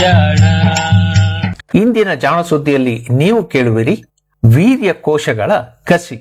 ಜಾಣ ಇಂದಿನ ಜಾಣ ಸುದ್ದಿಯಲ್ಲಿ ನೀವು ಕೇಳುವಿರಿ ವೀರ್ಯ ಕೋಶಗಳ ಕಸಿ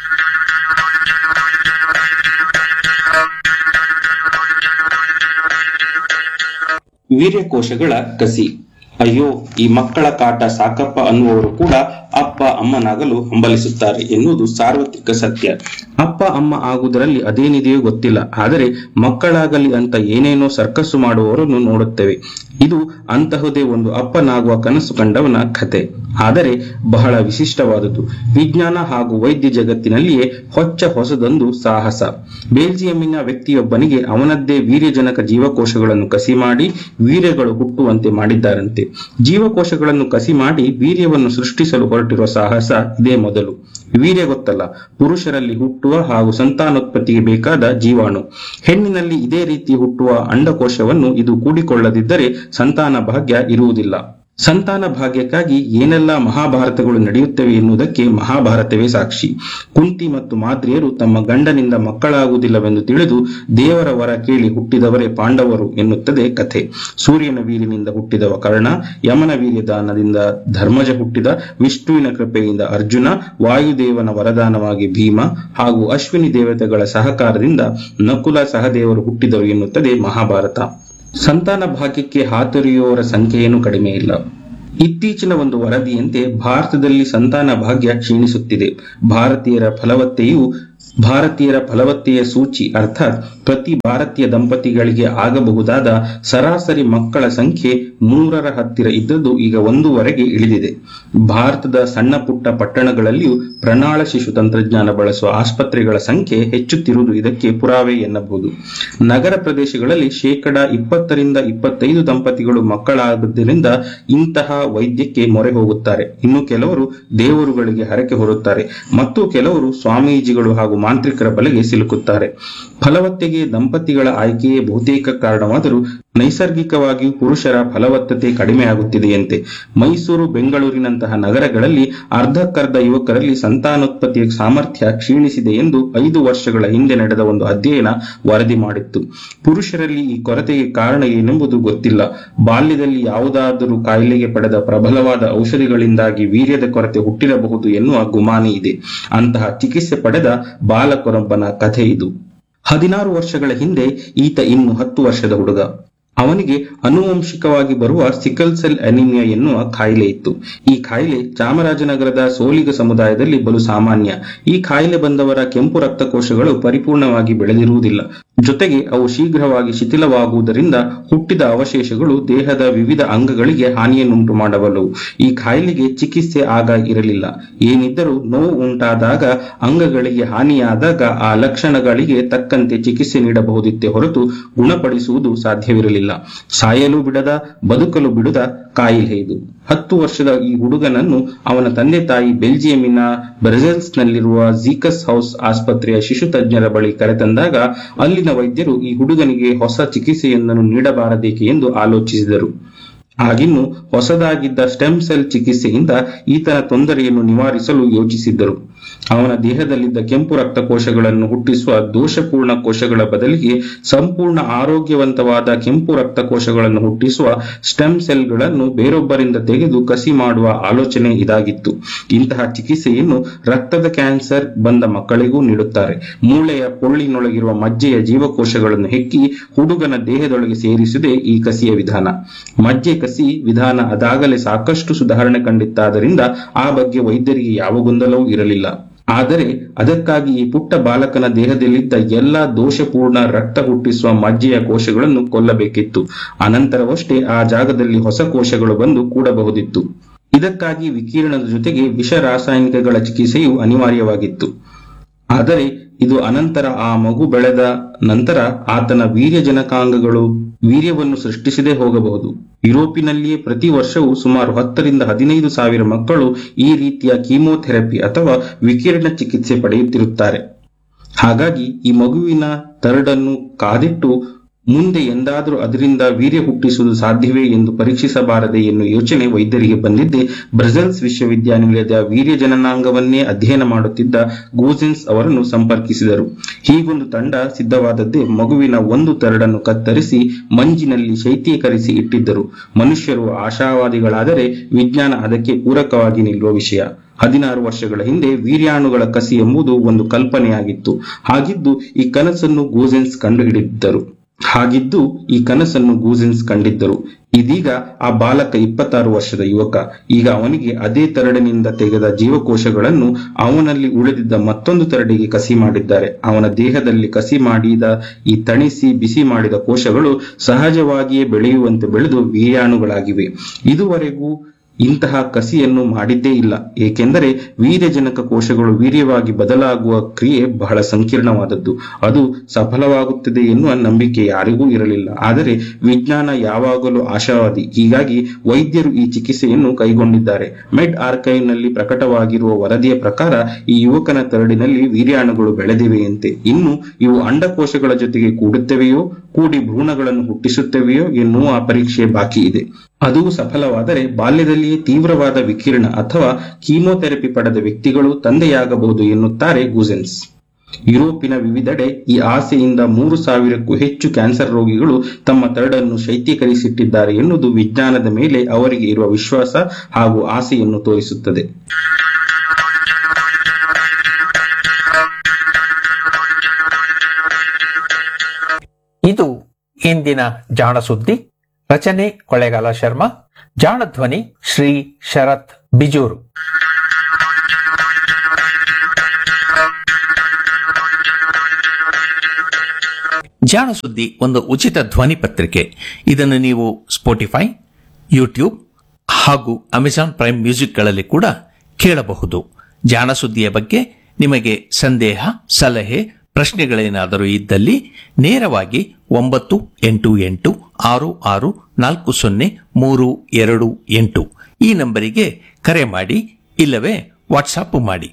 ವೀರ್ಯಕೋಶಗಳ ಕಸಿ ಅಯ್ಯೋ ಈ ಮಕ್ಕಳ ಕಾಟ ಸಾಕಪ್ಪ ಅನ್ನುವರು ಕೂಡ ಅಪ್ಪ ಅಮ್ಮನಾಗಲು ಹಂಬಲಿಸುತ್ತಾರೆ ಎನ್ನುವುದು ಸಾರ್ವತ್ರಿಕ ಸತ್ಯ ಅಪ್ಪ ಅಮ್ಮ ಆಗುವುದರಲ್ಲಿ ಅದೇನಿದೆಯೋ ಗೊತ್ತಿಲ್ಲ ಆದರೆ ಮಕ್ಕಳಾಗಲಿ ಅಂತ ಏನೇನೋ ಸರ್ಕಸ್ಸು ಮಾಡುವವರನ್ನು ನೋಡುತ್ತೇವೆ ಇದು ಅಂತಹುದೇ ಒಂದು ಅಪ್ಪನಾಗುವ ಕನಸು ಕಂಡವನ ಕಥೆ ಆದರೆ ಬಹಳ ವಿಶಿಷ್ಟವಾದುದು ವಿಜ್ಞಾನ ಹಾಗೂ ವೈದ್ಯ ಜಗತ್ತಿನಲ್ಲಿಯೇ ಹೊಚ್ಚ ಹೊಸದೊಂದು ಸಾಹಸ ಬೆಲ್ಜಿಯಂನ ವ್ಯಕ್ತಿಯೊಬ್ಬನಿಗೆ ಅವನದ್ದೇ ವೀರ್ಯಜನಕ ಜೀವಕೋಶಗಳನ್ನು ಕಸಿ ಮಾಡಿ ವೀರ್ಯಗಳು ಹುಟ್ಟುವಂತೆ ಮಾಡಿದ್ದಾರಂತೆ ಜೀವಕೋಶಗಳನ್ನು ಕಸಿ ಮಾಡಿ ವೀರ್ಯವನ್ನು ಸೃಷ್ಟಿಸಲು ಹೊರಟಿರುವ ಸಾಹಸ ಇದೇ ಮೊದಲು ವೀರ್ಯ ಗೊತ್ತಲ್ಲ ಪುರುಷರಲ್ಲಿ ಹುಟ್ಟುವ ಹಾಗೂ ಸಂತಾನೋತ್ಪತ್ತಿಗೆ ಬೇಕಾದ ಜೀವಾಣು ಹೆಣ್ಣಿನಲ್ಲಿ ಇದೇ ರೀತಿ ಹುಟ್ಟುವ ಅಂಡಕೋಶವನ್ನು ಇದು ಕೂಡಿಕೊಳ್ಳದಿದ್ದರೆ ಸಂತಾನ ಭಾಗ್ಯ ಇರುವುದಿಲ್ಲ ಸಂತಾನ ಭಾಗ್ಯಕ್ಕಾಗಿ ಏನೆಲ್ಲ ಮಹಾಭಾರತಗಳು ನಡೆಯುತ್ತವೆ ಎನ್ನುವುದಕ್ಕೆ ಮಹಾಭಾರತವೇ ಸಾಕ್ಷಿ ಕುಂತಿ ಮತ್ತು ಮಾದ್ರಿಯರು ತಮ್ಮ ಗಂಡನಿಂದ ಮಕ್ಕಳಾಗುವುದಿಲ್ಲವೆಂದು ತಿಳಿದು ದೇವರ ವರ ಕೇಳಿ ಹುಟ್ಟಿದವರೇ ಪಾಂಡವರು ಎನ್ನುತ್ತದೆ ಕಥೆ ಸೂರ್ಯನ ವೀರ್ಯನಿಂದ ಹುಟ್ಟಿದವ ಕರ್ಣ ಯಮನ ವೀರ್ಯದಾನದಿಂದ ಧರ್ಮಜ ಹುಟ್ಟಿದ ವಿಷ್ಣುವಿನ ಕೃಪೆಯಿಂದ ಅರ್ಜುನ ವಾಯುದೇವನ ವರದಾನವಾಗಿ ಭೀಮ ಹಾಗೂ ಅಶ್ವಿನಿ ದೇವತೆಗಳ ಸಹಕಾರದಿಂದ ನಕುಲ ಸಹದೇವರು ಹುಟ್ಟಿದರು ಎನ್ನುತ್ತದೆ ಮಹಾಭಾರತ ಸಂತಾನ ಭಾಗ್ಯಕ್ಕೆ ಹಾತೊರೆಯುವವರ ಸಂಖ್ಯೆಯೇನು ಕಡಿಮೆ ಇಲ್ಲ ಇತ್ತೀಚಿನ ಒಂದು ವರದಿಯಂತೆ ಭಾರತದಲ್ಲಿ ಸಂತಾನ ಭಾಗ್ಯ ಕ್ಷೀಣಿಸುತ್ತಿದೆ ಭಾರತೀಯರ ಫಲವತ್ತೆಯು ಭಾರತೀಯರ ಫಲವತ್ತೆಯ ಸೂಚಿ ಅರ್ಥಾತ್ ಪ್ರತಿ ಭಾರತೀಯ ದಂಪತಿಗಳಿಗೆ ಆಗಬಹುದಾದ ಸರಾಸರಿ ಮಕ್ಕಳ ಸಂಖ್ಯೆ ಮೂರರ ಹತ್ತಿರ ಇದ್ದದ್ದು ಈಗ ಒಂದೂವರೆಗೆ ಇಳಿದಿದೆ ಭಾರತದ ಸಣ್ಣ ಪುಟ್ಟ ಪಟ್ಟಣಗಳಲ್ಲಿಯೂ ಪ್ರಣಾಳ ಶಿಶು ತಂತ್ರಜ್ಞಾನ ಬಳಸುವ ಆಸ್ಪತ್ರೆಗಳ ಸಂಖ್ಯೆ ಹೆಚ್ಚುತ್ತಿರುವುದು ಇದಕ್ಕೆ ಪುರಾವೆ ಎನ್ನಬಹುದು ನಗರ ಪ್ರದೇಶಗಳಲ್ಲಿ ಶೇಕಡ ಇಪ್ಪತ್ತರಿಂದ ಇಪ್ಪತ್ತೈದು ದಂಪತಿಗಳು ಮಕ್ಕಳಾಗುವುದರಿಂದ ಇಂತಹ ವೈದ್ಯಕ್ಕೆ ಮೊರೆ ಹೋಗುತ್ತಾರೆ ಇನ್ನು ಕೆಲವರು ದೇವರುಗಳಿಗೆ ಹರಕೆ ಹೊರುತ್ತಾರೆ ಮತ್ತು ಕೆಲವರು ಸ್ವಾಮೀಜಿಗಳು ಹಾಗೂ ಮಾಂತ್ರಿಕರ ಬಲೆಗೆ ಸಿಲುಕುತ್ತಾರೆ ಫಲವತ್ತೆಗೆ ದಂಪತಿಗಳ ಆಯ್ಕೆಯೇ ಬಹುತೇಕ ಕಾರಣವಾದರೂ ನೈಸರ್ಗಿಕವಾಗಿಯೂ ಪುರುಷರ ಫಲವತ್ತತೆ ಕಡಿಮೆಯಾಗುತ್ತಿದೆಯಂತೆ ಮೈಸೂರು ಬೆಂಗಳೂರಿನಂತಹ ನಗರಗಳಲ್ಲಿ ಅರ್ಧಕ್ಕರ್ಧ ಯುವಕರಲ್ಲಿ ಸಂತಾನೋತ್ಪತ್ತಿಯ ಸಾಮರ್ಥ್ಯ ಕ್ಷೀಣಿಸಿದೆ ಎಂದು ಐದು ವರ್ಷಗಳ ಹಿಂದೆ ನಡೆದ ಒಂದು ಅಧ್ಯಯನ ವರದಿ ಮಾಡಿತ್ತು ಪುರುಷರಲ್ಲಿ ಈ ಕೊರತೆಗೆ ಕಾರಣ ಏನೆಂಬುದು ಗೊತ್ತಿಲ್ಲ ಬಾಲ್ಯದಲ್ಲಿ ಯಾವುದಾದರೂ ಕಾಯಿಲೆಗೆ ಪಡೆದ ಪ್ರಬಲವಾದ ಔಷಧಿಗಳಿಂದಾಗಿ ವೀರ್ಯದ ಕೊರತೆ ಹುಟ್ಟಿರಬಹುದು ಎನ್ನುವ ಗುಮಾನಿ ಇದೆ ಅಂತಹ ಚಿಕಿತ್ಸೆ ಪಡೆದ ಬಾಲಕನೊಬ್ಬನ ಕಥೆ ಇದು ಹದಿನಾರು ವರ್ಷಗಳ ಹಿಂದೆ ಈತ ಇನ್ನು ಹತ್ತು ವರ್ಷದ ಹುಡುಗ ಅವನಿಗೆ ಅನುವಂಶಿಕವಾಗಿ ಬರುವ ಸಿಕಲ್ ಸೆಲ್ ಅನಿಮಿಯಾ ಎನ್ನುವ ಕಾಯಿಲೆ ಇತ್ತು ಈ ಕಾಯಿಲೆ ಚಾಮರಾಜನಗರದ ಸೋಲಿಗ ಸಮುದಾಯದಲ್ಲಿ ಬಲು ಸಾಮಾನ್ಯ ಈ ಕಾಯಿಲೆ ಬಂದವರ ಕೆಂಪು ರಕ್ತಕೋಶಗಳು ಪರಿಪೂರ್ಣವಾಗಿ ಬೆಳೆದಿರುವುದಿಲ್ಲ ಜೊತೆಗೆ ಅವು ಶೀಘ್ರವಾಗಿ ಶಿಥಿಲವಾಗುವುದರಿಂದ ಹುಟ್ಟಿದ ಅವಶೇಷಗಳು ದೇಹದ ವಿವಿಧ ಅಂಗಗಳಿಗೆ ಹಾನಿಯನ್ನುಂಟು ಮಾಡಬಲ್ಲವು ಈ ಕಾಯಿಲೆಗೆ ಚಿಕಿತ್ಸೆ ಆಗ ಇರಲಿಲ್ಲ ಏನಿದ್ದರೂ ನೋವು ಉಂಟಾದಾಗ ಅಂಗಗಳಿಗೆ ಹಾನಿಯಾದಾಗ ಆ ಲಕ್ಷಣಗಳಿಗೆ ತಕ್ಕಂತೆ ಚಿಕಿತ್ಸೆ ನೀಡಬಹುದಿತ್ತೇ ಹೊರತು ಗುಣಪಡಿಸುವುದು ಸಾಧ್ಯವಿರಲಿಲ್ಲ ಸಾಯಲು ಬಿಡದ ಬದುಕಲು ಬಿಡದ ಕಾಯಿಲೆ ಇದು ಹತ್ತು ವರ್ಷದ ಈ ಹುಡುಗನನ್ನು ಅವನ ತಂದೆ ತಾಯಿ ಬೆಲ್ಜಿಯಂನ ಬ್ರೆಸೆಲ್ಸ್ನಲ್ಲಿರುವ ಝೀಕಸ್ ಹೌಸ್ ಆಸ್ಪತ್ರೆಯ ಶಿಶು ತಜ್ಞರ ಬಳಿ ಕರೆತಂದಾಗ ಅಲ್ಲಿನ ವೈದ್ಯರು ಈ ಹುಡುಗನಿಗೆ ಹೊಸ ಚಿಕಿತ್ಸೆಯೊಂದನ್ನು ನೀಡಬಾರದೇಕೆ ಎಂದು ಆಲೋಚಿಸಿದರು ಆಗಿನ್ನು ಹೊಸದಾಗಿದ್ದ ಸ್ಟೆಮ್ ಸೆಲ್ ಚಿಕಿತ್ಸೆಯಿಂದ ಈತನ ತೊಂದರೆಯನ್ನು ನಿವಾರಿಸಲು ಯೋಚಿಸಿದ್ದರು ಅವನ ದೇಹದಲ್ಲಿದ್ದ ಕೆಂಪು ರಕ್ತಕೋಶಗಳನ್ನು ಹುಟ್ಟಿಸುವ ದೋಷಪೂರ್ಣ ಕೋಶಗಳ ಬದಲಿಗೆ ಸಂಪೂರ್ಣ ಆರೋಗ್ಯವಂತವಾದ ಕೆಂಪು ರಕ್ತಕೋಶಗಳನ್ನು ಹುಟ್ಟಿಸುವ ಸ್ಟೆಮ್ ಸೆಲ್ಗಳನ್ನು ಬೇರೊಬ್ಬರಿಂದ ತೆಗೆದು ಕಸಿ ಮಾಡುವ ಆಲೋಚನೆ ಇದಾಗಿತ್ತು ಇಂತಹ ಚಿಕಿತ್ಸೆಯನ್ನು ರಕ್ತದ ಕ್ಯಾನ್ಸರ್ ಬಂದ ಮಕ್ಕಳಿಗೂ ನೀಡುತ್ತಾರೆ ಮೂಳೆಯ ಪೊಳ್ಳಿನೊಳಗಿರುವ ಮಜ್ಜೆಯ ಜೀವಕೋಶಗಳನ್ನು ಹೆಕ್ಕಿ ಹುಡುಗನ ದೇಹದೊಳಗೆ ಸೇರಿಸುವುದೇ ಈ ಕಸಿಯ ವಿಧಾನ ಮಜ್ಜೆ ಕಸಿ ವಿಧಾನ ಅದಾಗಲೇ ಸಾಕಷ್ಟು ಸುಧಾರಣೆ ಕಂಡಿತ್ತಾದ್ದರಿಂದ ಆ ಬಗ್ಗೆ ವೈದ್ಯರಿಗೆ ಯಾವ ಗೊಂದಲವೂ ಇರಲಿಲ್ಲ ಆದರೆ ಅದಕ್ಕಾಗಿ ಈ ಪುಟ್ಟ ಬಾಲಕನ ದೇಹದಲ್ಲಿದ್ದ ಎಲ್ಲಾ ದೋಷಪೂರ್ಣ ರಕ್ತ ಹುಟ್ಟಿಸುವ ಮಜ್ಜೆಯ ಕೋಶಗಳನ್ನು ಕೊಲ್ಲಬೇಕಿತ್ತು ಅನಂತರವಷ್ಟೇ ಆ ಜಾಗದಲ್ಲಿ ಹೊಸ ಕೋಶಗಳು ಬಂದು ಕೂಡಬಹುದಿತ್ತು ಇದಕ್ಕಾಗಿ ವಿಕಿರಣದ ಜೊತೆಗೆ ವಿಷ ರಾಸಾಯನಿಕಗಳ ಚಿಕಿತ್ಸೆಯು ಅನಿವಾರ್ಯವಾಗಿತ್ತು ಆದರೆ ಇದು ಅನಂತರ ಆ ಮಗು ಬೆಳೆದ ನಂತರ ಆತನ ವೀರ್ಯಜನಕಾಂಗಗಳು ವೀರ್ಯವನ್ನು ಸೃಷ್ಟಿಸದೇ ಹೋಗಬಹುದು ಯುರೋಪಿನಲ್ಲಿಯೇ ಪ್ರತಿ ವರ್ಷವೂ ಸುಮಾರು ಹತ್ತರಿಂದ ಹದಿನೈದು ಸಾವಿರ ಮಕ್ಕಳು ಈ ರೀತಿಯ ಕೀಮೋಥೆರಪಿ ಅಥವಾ ವಿಕಿರಣ ಚಿಕಿತ್ಸೆ ಪಡೆಯುತ್ತಿರುತ್ತಾರೆ ಹಾಗಾಗಿ ಈ ಮಗುವಿನ ತರಡನ್ನು ಕಾದಿಟ್ಟು ಮುಂದೆ ಎಂದಾದರೂ ಅದರಿಂದ ವೀರ್ಯ ಹುಟ್ಟಿಸುವುದು ಸಾಧ್ಯವೇ ಎಂದು ಪರೀಕ್ಷಿಸಬಾರದೆ ಎನ್ನುವ ಯೋಚನೆ ವೈದ್ಯರಿಗೆ ಬಂದಿದ್ದೇ ಬ್ರಸೆಲ್ಸ್ ವಿಶ್ವವಿದ್ಯಾನಿಲಯದ ವೀರ್ಯ ಜನನಾಂಗವನ್ನೇ ಅಧ್ಯಯನ ಮಾಡುತ್ತಿದ್ದ ಗೋಸೆನ್ಸ್ ಅವರನ್ನು ಸಂಪರ್ಕಿಸಿದರು ಹೀಗೊಂದು ತಂಡ ಸಿದ್ಧವಾದದ್ದೇ ಮಗುವಿನ ಒಂದು ತರಡನ್ನು ಕತ್ತರಿಸಿ ಮಂಜಿನಲ್ಲಿ ಶೈತ್ಯೀಕರಿಸಿ ಇಟ್ಟಿದ್ದರು ಮನುಷ್ಯರು ಆಶಾವಾದಿಗಳಾದರೆ ವಿಜ್ಞಾನ ಅದಕ್ಕೆ ಪೂರಕವಾಗಿ ನಿಲ್ಲುವ ವಿಷಯ ಹದಿನಾರು ವರ್ಷಗಳ ಹಿಂದೆ ವೀರ್ಯಾಣುಗಳ ಕಸಿ ಎಂಬುದು ಒಂದು ಕಲ್ಪನೆಯಾಗಿತ್ತು ಹಾಗಿದ್ದು ಈ ಕನಸನ್ನು ಗೋಸೆನ್ಸ್ ಕಂಡುಹಿಡಿದಿದ್ದರು ಹಾಗಿದ್ದು ಈ ಕನಸನ್ನು ಗೂಸೆನ್ಸ್ ಕಂಡಿದ್ದರು ಇದೀಗ ಆ ಬಾಲಕ ಇಪ್ಪತ್ತಾರು ವರ್ಷದ ಯುವಕ ಈಗ ಅವನಿಗೆ ಅದೇ ತರಡಿನಿಂದ ತೆಗೆದ ಜೀವಕೋಶಗಳನ್ನು ಅವನಲ್ಲಿ ಉಳಿದಿದ್ದ ಮತ್ತೊಂದು ತರಡಿಗೆ ಕಸಿ ಮಾಡಿದ್ದಾರೆ ಅವನ ದೇಹದಲ್ಲಿ ಕಸಿ ಮಾಡಿದ ಈ ತಣಿಸಿ ಬಿಸಿ ಮಾಡಿದ ಕೋಶಗಳು ಸಹಜವಾಗಿಯೇ ಬೆಳೆಯುವಂತೆ ಬೆಳೆದು ವೀರ್ಯಾಣುಗಳಾಗಿವೆ ಇದುವರೆಗೂ ಇಂತಹ ಕಸಿಯನ್ನು ಮಾಡಿದ್ದೇ ಇಲ್ಲ ಏಕೆಂದರೆ ವೀರ್ಯಜನಕ ಕೋಶಗಳು ವೀರ್ಯವಾಗಿ ಬದಲಾಗುವ ಕ್ರಿಯೆ ಬಹಳ ಸಂಕೀರ್ಣವಾದದ್ದು ಅದು ಸಫಲವಾಗುತ್ತದೆ ಎನ್ನುವ ನಂಬಿಕೆ ಯಾರಿಗೂ ಇರಲಿಲ್ಲ ಆದರೆ ವಿಜ್ಞಾನ ಯಾವಾಗಲೂ ಆಶಾವಾದಿ ಹೀಗಾಗಿ ವೈದ್ಯರು ಈ ಚಿಕಿತ್ಸೆಯನ್ನು ಕೈಗೊಂಡಿದ್ದಾರೆ ಮೆಡ್ ಆರ್ಕೈವ್ನಲ್ಲಿ ಪ್ರಕಟವಾಗಿರುವ ವರದಿಯ ಪ್ರಕಾರ ಈ ಯುವಕನ ತರಡಿನಲ್ಲಿ ವೀರ್ಯಾಣುಗಳು ಬೆಳೆದಿವೆಯಂತೆ ಇನ್ನು ಇವು ಅಂಡಕೋಶಗಳ ಜೊತೆಗೆ ಕೂಡುತ್ತವೆಯೋ ಕೂಡಿ ಭ್ರೂಣಗಳನ್ನು ಹುಟ್ಟಿಸುತ್ತವೆಯೋ ಎನ್ನುವ ಆ ಪರೀಕ್ಷೆ ಬಾಕಿ ಇದೆ ಅದು ಸಫಲವಾದರೆ ಬಾಲ್ಯದಲ್ಲಿಯೇ ತೀವ್ರವಾದ ವಿಕಿರಣ ಅಥವಾ ಕೀಮೋಥೆರಪಿ ಪಡೆದ ವ್ಯಕ್ತಿಗಳು ತಂದೆಯಾಗಬಹುದು ಎನ್ನುತ್ತಾರೆ ಗೂಸೆನ್ಸ್ ಯುರೋಪಿನ ವಿವಿಧೆಡೆ ಈ ಆಸೆಯಿಂದ ಮೂರು ಸಾವಿರಕ್ಕೂ ಹೆಚ್ಚು ಕ್ಯಾನ್ಸರ್ ರೋಗಿಗಳು ತಮ್ಮ ತರಡನ್ನು ಶೈತ್ಯೀಕರಿಸಿಟ್ಟಿದ್ದಾರೆ ಎನ್ನುವುದು ವಿಜ್ಞಾನದ ಮೇಲೆ ಅವರಿಗೆ ಇರುವ ವಿಶ್ವಾಸ ಹಾಗೂ ಆಸೆಯನ್ನು ತೋರಿಸುತ್ತದೆ ಇದು ಇಂದಿನ ಜಾಣ ಸುದ್ದಿ ರಚನೆ ಕೊಳ್ಳೇಗಾಲ ಶರ್ಮಾ ಜಾಣ ಧ್ವನಿ ಶ್ರೀ ಶರತ್ ಬಿಜೂರು ಜಾಣ ಸುದ್ದಿ ಒಂದು ಉಚಿತ ಧ್ವನಿ ಪತ್ರಿಕೆ ಇದನ್ನು ನೀವು ಸ್ಪೋಟಿಫೈ ಯೂಟ್ಯೂಬ್ ಹಾಗೂ ಅಮೆಜಾನ್ ಪ್ರೈಮ್ ಮ್ಯೂಸಿಕ್ಗಳಲ್ಲಿ ಕೂಡ ಕೇಳಬಹುದು ಜಾಣ ಸುದ್ದಿಯ ಬಗ್ಗೆ ನಿಮಗೆ ಸಂದೇಹ ಸಲಹೆ ಪ್ರಶ್ನೆಗಳೇನಾದರೂ ಇದ್ದಲ್ಲಿ ನೇರವಾಗಿ ಒಂಬತ್ತು ಎಂಟು ಎಂಟು ಆರು ಆರು ನಾಲ್ಕು ಸೊನ್ನೆ ಮೂರು ಎರಡು ಎಂಟು ಈ ನಂಬರಿಗೆ ಕರೆ ಮಾಡಿ ಇಲ್ಲವೇ ವಾಟ್ಸಾಪ್ ಮಾಡಿ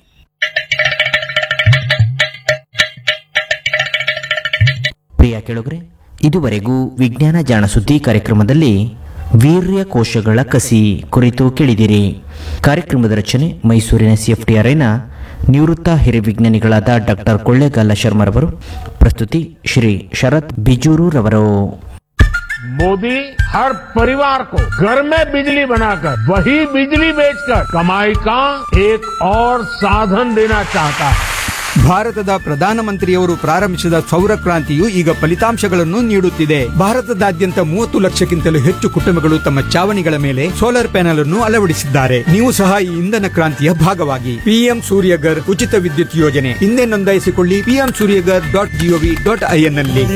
ಪ್ರಿಯ ಕೆಳಗರೆ ಇದುವರೆಗೂ ವಿಜ್ಞಾನ ಜಾಣ ಸುದ್ದಿ ಕಾರ್ಯಕ್ರಮದಲ್ಲಿ ವೀರ್ಯ ಕೋಶಗಳ ಕಸಿ ಕುರಿತು ಕೇಳಿದಿರಿ ಕಾರ್ಯಕ್ರಮದ ರಚನೆ ಮೈಸೂರಿನ ಸಿಎಫ್ಟಿಆರ್ಐನ ನಿವೃತ್ತ ಹಿರಿಯ ವಿಜ್ಞಾನಿಗಳಾದ ಡಾಕ್ಟರ್ ಕೊಳ್ಳೇಗಾಲ ಶರ್ಮರವರು ಪ್ರಸ್ತುತಿ ಶ್ರೀ ಶರತ್ ಬಿಜೂರುರವರು मोदी हर परिवार को घर में बिजली बनाकर वही बिजली बेचकर कमाई का एक और साधन देना चाहता है ಭಾರತದ ಪ್ರಧಾನಮಂತ್ರಿಯವರು ಪ್ರಾರಂಭಿಸಿದ ಸೌರ ಕ್ರಾಂತಿಯು ಈಗ ಫಲಿತಾಂಶಗಳನ್ನು ನೀಡುತ್ತಿದೆ ಭಾರತದಾದ್ಯಂತ ಮೂವತ್ತು ಲಕ್ಷಕ್ಕಿಂತಲೂ ಹೆಚ್ಚು ಕುಟುಂಬಗಳು ತಮ್ಮ ಚಾವಣಿಗಳ ಮೇಲೆ ಸೋಲಾರ್ ಪ್ಯಾನೆಲ್ ಅನ್ನು ಅಳವಡಿಸಿದ್ದಾರೆ ನೀವು ಸಹ ಈ ಇಂಧನ ಕ್ರಾಂತಿಯ ಭಾಗವಾಗಿ ಪಿಎಂ ಸೂರ್ಯಗರ್ ಉಚಿತ ವಿದ್ಯುತ್ ಯೋಜನೆ ಹಿಂದೆ ನೋಂದಾಯಿಸಿಕೊಳ್ಳಿ PM Suryaghar dot G O V dot I N ನಲ್ಲಿ